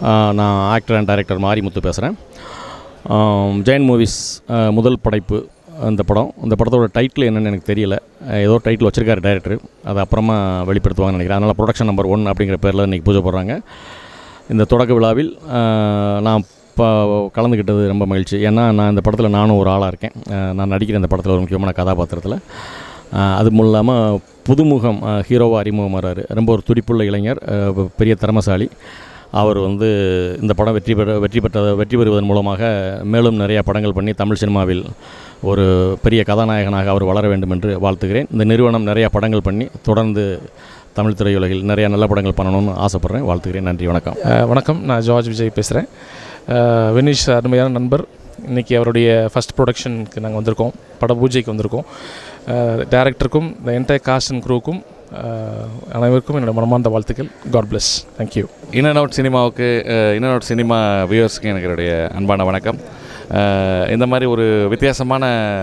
நான் actor and director Marimuthu பேசுகிறேன் Jain movies முதல் படைப்பு அந்த படம் இந்த படத்தோட டைட்டில் என்னன்னு எனக்கு தெரியல அஹ் ஏதோ டைட்டில் வச்சிருக்காரு டைரக்டர் அது அப்புறமா வெளிப்படுத்துவாங்கன்னு நினைக்கிறேன் அதனால் ப்ரொடக்ஷன் நம்பர் ஒன் அப்படிங்கிற பேரில் இன்றைக்கி பூஜை போடுறாங்க இந்த தொடக்க விழாவில் அஹ், நான் இப்போ கலந்துக்கிட்டது ரொம்ப மகிழ்ச்சி ஏன்னா நான் இந்த படத்தில் நானும் ஒரு ஆளாக இருக்கேன் அஹ், நான் நடிக்கிற இந்த படத்தில் ஒரு முக்கியமான கதாபாத்திரத்தில் அஹ், அது மட்டும் இல்லாமல் புதுமுகம் அஹ், ஹீரோவாக அறிமுகமாகிறாரு ரொம்ப ஒரு துடிப்புள்ள இளைஞர் அஹ், பெரிய திறமசாலி அவர் வந்து இந்த படம் வெற்றி பெற வெற்றி பெற்ற வெற்றி பெறுவதன் மூலமாக மேலும் நிறைய படங்கள் பண்ணி தமிழ் சினிமாவில் ஒரு பெரிய கதாநாயகனாக அவர் வளர வேண்டும் என்று வாழ்த்துகிறேன் இந்த நிறுவனம் நிறைய படங்கள் பண்ணி தொடர்ந்து தமிழ் திரையுலகில் நிறைய நல்ல படங்கள் பண்ணணும்னு ஆசைப்பட்றேன் வாழ்த்துகிறேன் நன்றி வணக்கம் அஹ் வணக்கம் நான் ஜார்ஜ் விஜய் பேசுகிறேன் வினிஷ் அருமையான நண்பர் இன்றைக்கி அவருடைய ஃபஸ்ட் ப்ரொடக்ஷனுக்கு நாங்கள் வந்திருக்கோம் பட பூஜைக்கு வந்திருக்கோம் டேரக்டருக்கும் இந்த என்டையர் காஸ்ட் அண்ட் க்ரூக்கும் அனைவருக்கும் என்னோட மனமார்ந்த வாழ்த்துக்கள் god bless thank you in and out சினிமாவுக்கு இன் அண்ட் அவுட் சினிமா வியூவர்ஸ்க்கு எனக்கு என்னுடைய அன்பான வணக்கம் அஹ், இந்த மாதிரி ஒரு வித்தியாசமான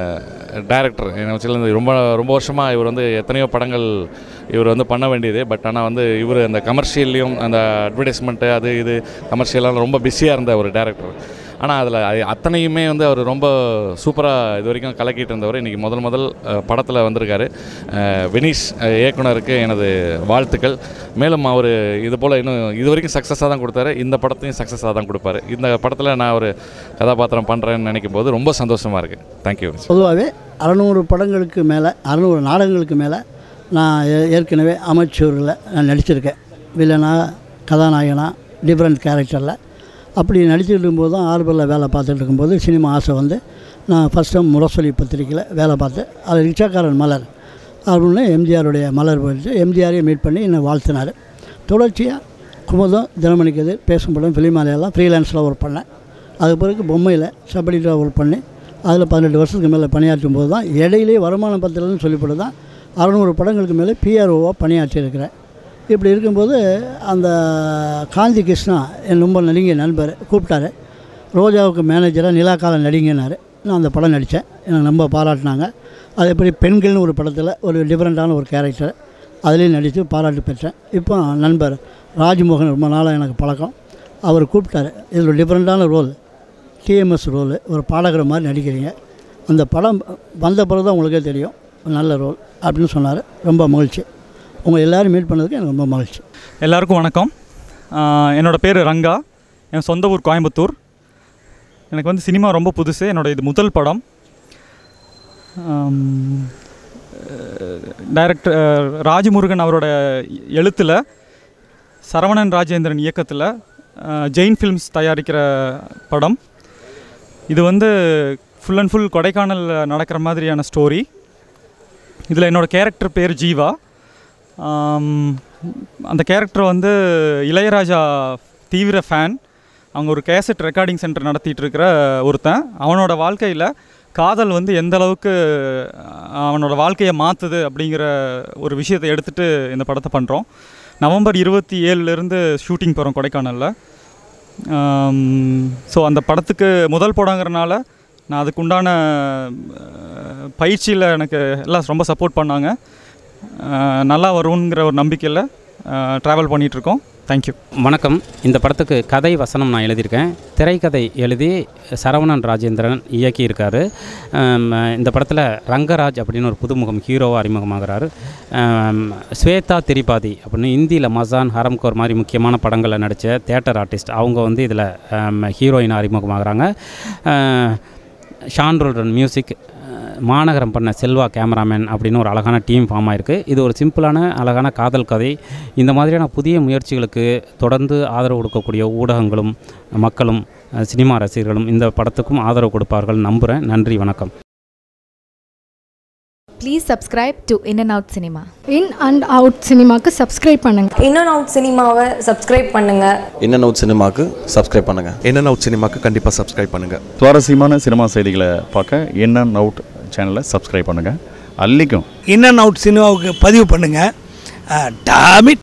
டைரக்டர் எனக்கு சொல்ல ரொம்ப ரொம்ப வருஷமாக இவர் வந்து எத்தனையோ படங்கள் இவர் வந்து பண்ண வேண்டியது பட் ஆனால் வந்து இவர் அந்த கமர்ஷியல்லையும் அந்த அட்வர்டைஸ்மெண்ட்டு அது இது கமர்ஷியலாக ரொம்ப பிஸியாக இருந்த ஒரு டேரக்டர் ஆனால் அதில் அத்தனையுமே வந்து அவர் ரொம்ப சூப்பராக இது வரைக்கும் கலக்கிட்டு இருந்தவர் இன்றைக்கி முதல் முதல் படத்தில் வந்திருக்காரு அஹ், வினீஷ் அஹ், இயக்குனருக்கு எனது வாழ்த்துக்கள் மேலும் அவர் இது போல் இன்னும் இது வரைக்கும் சக்ஸஸாக தான் கொடுத்தாரு இந்த படத்தையும் சக்ஸஸாக தான் கொடுப்பாரு இந்த படத்தில் நான் ஒரு கதாபாத்திரம் பண்ணுறேன்னு நினைக்கும் போது ரொம்ப சந்தோஷமாக இருக்குது தேங்க்யூ பொதுவாகவே அறநூறு படங்களுக்கு மேலே அறநூறு நாடகங்களுக்கு மேலே நான் ஏ- ஏற்கனவே அமைச்சூரில் நான் நடிச்சிருக்கேன் வில்லனா கதாநாயகனா டிஃப்ரெண்ட் கேரக்டரில் அப்படி நடிச்சுட்டு இருக்கும்போது தான் ஆர்பரில் வேலை பார்த்துட்டு இருக்கும்போது சினிமா ஆசை வந்து நான் ஃபஸ்ட் டைம் முரசொலி பத்திரிக்கையில் வேலை பார்த்தேன் அது ரிக்ஷாக்காரன் மலர் அப்படின்னு எம்ஜிஆருடைய மலர் போயிடுச்சு எம்ஜிஆரையும் மீட் பண்ணி என்னை வாழ்த்தினார் தொடர்ச்சியாக குமுதம் தினமணிக்கு பேசும் படம் ஃபிலிமாலையெல்லாம் ஃப்ரீலான்ஸில் ஒர்க் பண்ணேன் அதுக்கு பிறகு பொம்மையில் சபடிட்டாக ஒர்க் பண்ணி அதில் பதினெட்டு வருஷத்துக்கு மேலே பணியாற்றும் போது தான் இடையிலே வருமான பத்திரம்னு சொல்லிப்பட்டு தான் அறநூறு படங்களுக்கு மேலே பிஆர்ஓவாக பணியாற்றியிருக்கிறேன் இப்படி இருக்கும்போது அந்த காந்தி கிருஷ்ணா என் ரொம்ப நெருங்கிய நண்பர் கூப்பிட்டாரு ரோஜாவுக்கு மேனேஜராக நிலாக்காலம் நடிங்கன்னாரு நான் அந்த படம் நடித்தேன் எனக்கு ரொம்ப பாராட்டினாங்க அது எப்படி பெண்கள்னு ஒரு படத்தில் ஒரு டிஃப்ரெண்ட்டான ஒரு கேரக்டர் அதுலேயும் நடித்து பாராட்டு பெற்றேன் இப்போ நண்பர் ராஜ்மோகன் ரொம்ப நாளாக எனக்கு பழக்கம் அவர் கூப்பிட்டாரு இதில் ஒரு டிஃப்ரெண்ட்டான ரோல் டிஎம்எஸ் ரோல் ஒரு பாடகர் மாதிரி நடிக்கிறீங்க அந்த படம் வந்த பிறகு தான் உங்களுக்கே தெரியும் ஒரு நல்ல ரோல் அப்படின்னு சொன்னார் ரொம்ப மகிழ்ச்சி உங்கள் எல்லோரும் மீட் பண்ணதுக்கு எனக்கு ரொம்ப மகிழ்ச்சி எல்லாருக்கும் வணக்கம் ஆஹ் என்னோட பேர் ரங்கா என் சொந்த ஊர் கோயம்புத்தூர் எனக்கு வந்து சினிமா ரொம்ப புதுசு என்னோட இது முதல் படம் டைரக்டர் ராஜமுருகன் அவரோட எழுத்தில் சரவணன் ராஜேந்திரன் இயக்கத்தில் ஜெயின் ஃபிலிம்ஸ் தயாரிக்கிற படம் இது வந்து ஃபுல் அண்ட் ஃபுல் கொடைக்கானலில் நடக்கிற மாதிரியான ஸ்டோரி இதில் என்னோடய கேரக்டர் பேர் ஜீவா ஆம், அந்த கேரக்டர் வந்து இளையராஜா தீவிர ஃபேன் அவங்க ஒரு கேசட் ரெக்கார்டிங் சென்டர் நடத்திட்டு இருக்கிற ஒருத்தன் அவனோட வாழ்க்கையில் காதல் வந்து எந்த அளவுக்கு அஹ், அவனோட வாழ்க்கையை மாற்றுது அப்படிங்கிற ஒரு விஷயத்தை எடுத்துகிட்டு இந்த படத்தை பண்ணுறோம் நவம்பர் இருபத்தி ஏழுலேருந்து ஷூட்டிங் போகிறோம் கொடைக்கானலில் ஸோ அந்த படத்துக்கு முதல் படங்கிறனால நான் அதுக்குண்டான பயிற்சியில் எனக்கு எல்லாம் ரொம்ப சப்போர்ட் பண்ணாங்க அஹ், நல்லா வருங்கிற ஒரு நம்பிக்கையில் ட்ராவல் பண்ணிகிட்ருக்கோம் தேங்க்யூ வணக்கம் இந்த படத்துக்கு கதை வசனம் நான் எழுதியிருக்கேன் திரைக்கதை எழுதி சரவணன் ராஜேந்திரன் இயக்கியிருக்காரு ஆம், இந்த படத்தில் ரங்கராஜ் அப்படின்னு ஒரு புதுமுகம் ஹீரோவாக அறிமுகமாகிறாரு ஆம், ஸ்வேதா திரிபாதி அப்படின்னு இந்தியில் மசான் ஹரம்கோர் மாதிரி முக்கியமான படங்களில் நடித்த தேட்டர் ஆர்டிஸ்ட் அவங்க வந்து இதில் ஹீரோயின் அறிமுகமாகறாங்க ஷான்ரோல்டன் மியூசிக் மாநகரம் பண்ண செல்வா கேமராமேன் அப்படின்னு ஒரு அழகான டீம் ஃபார்ம் ஆயிருக்கு இது ஒரு சிம்பிளான அழகான காதல் கதை இந்த மாதிரியான புதிய முயற்சிகளுக்கு தொடர்ந்து ஆதரவு கொடுக்கக்கூடிய ஊடகங்களும் மக்களும் அஹ், சினிமா ரசிகர்களும் இந்த படத்துக்கும் ஆதரவு கொடுப்பார்கள் நம்புகிறேன் நன்றி வணக்கம் Please subscribe to In and Out Cinema. In and out சினிமாக்கு சப்ஸ்கிரைப் பண்ணுங்கள் இன் அண்ட் அவுட் சினிமாவை சப்ஸ்கிரைப் பண்ணுங்கள் இன் அண்ட் அவுட் சினிமாக்கு சப்ஸ்கிரைப் பண்ணுங்கள் இன் அண்ட் அவுட் சினிமாக்கு கண்டிப்பாக சப்ஸ்கிரைப் பண்ணுங்கள் சுவாரஸ்யமான சினிமா செய்திகளை பார்க்க இன் அண்ட் அவுட் சேனலை சப்ஸ்கிரைப் பண்ணுங்கள் அல்லிக்கும் இன் அண்ட் அவுட் சினிமாவுக்கு பதிவு பண்ணுங்கள் டாமிட்